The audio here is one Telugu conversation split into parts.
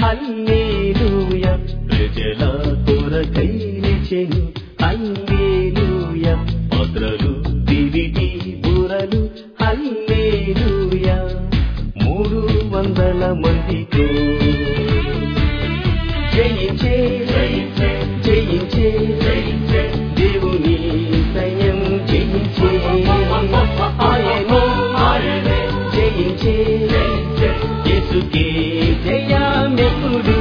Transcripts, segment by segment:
హల్లేలూయ ప్రజల కొరకై నిలిచెను హల్లేలూయ పాత్రలు దివిటి బురలు హల్లేలూయ మూడు వందల మందితో జయించే జయించే దేవుని సైన్యం జయించే ఆయనే జయించే యేసుకే జయమెప్పుడు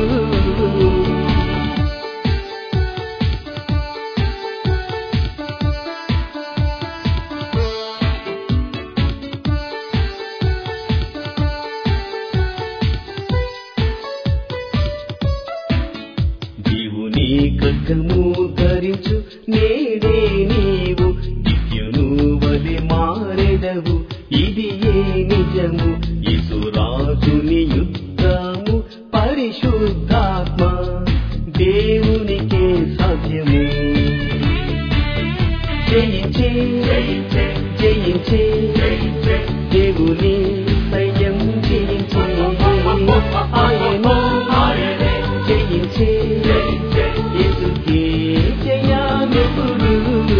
దేవుని ఖడ్గము ధరించు నేడే నీవు దివ్యును వలె మారెదవు ఇది ఏ నిజము యేసురాజుని యుద్ధము పరిశుద్ధాత్మ దేవునికే సాధ్యము జయించే జయించే దేవుని సైన్యం జయించే ఆయనే జయించే యేసుకే జయమెప్పుడు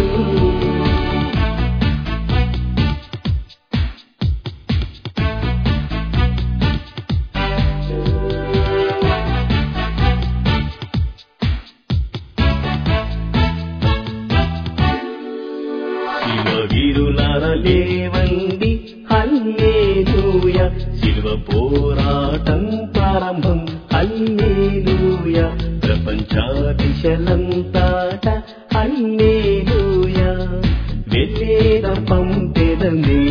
శివవీరులార లేవండి హల్లేలూయ శిల్వ పోరాటం ప్రారంభం హల్లేలూయ ప్రపంచ దిశలంతాట హల్లేలూయ వెల్లేదం పంపెదమే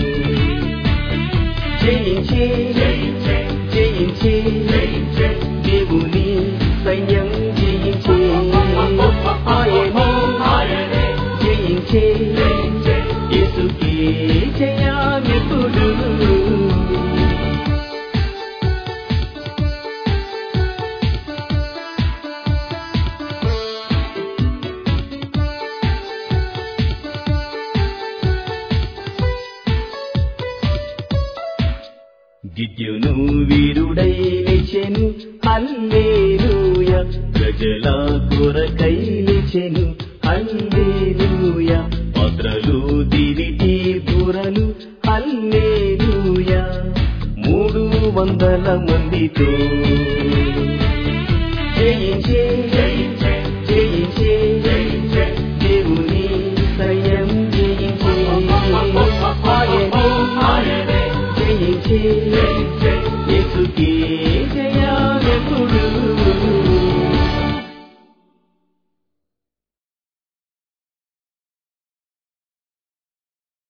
జయించే జయించే దేవుని సైన్యం జయించే ఆయనే జయించే యేసుకే జయమెప్పుడు గిద్యును వీరుడై నిచెను హల్లేలూయ ప్రజల కొరకై నిచెను హల్లేలూయ పాత్రలు దివిటి బురలు హల్లేలూయ మూడు వందల మందితో జయించే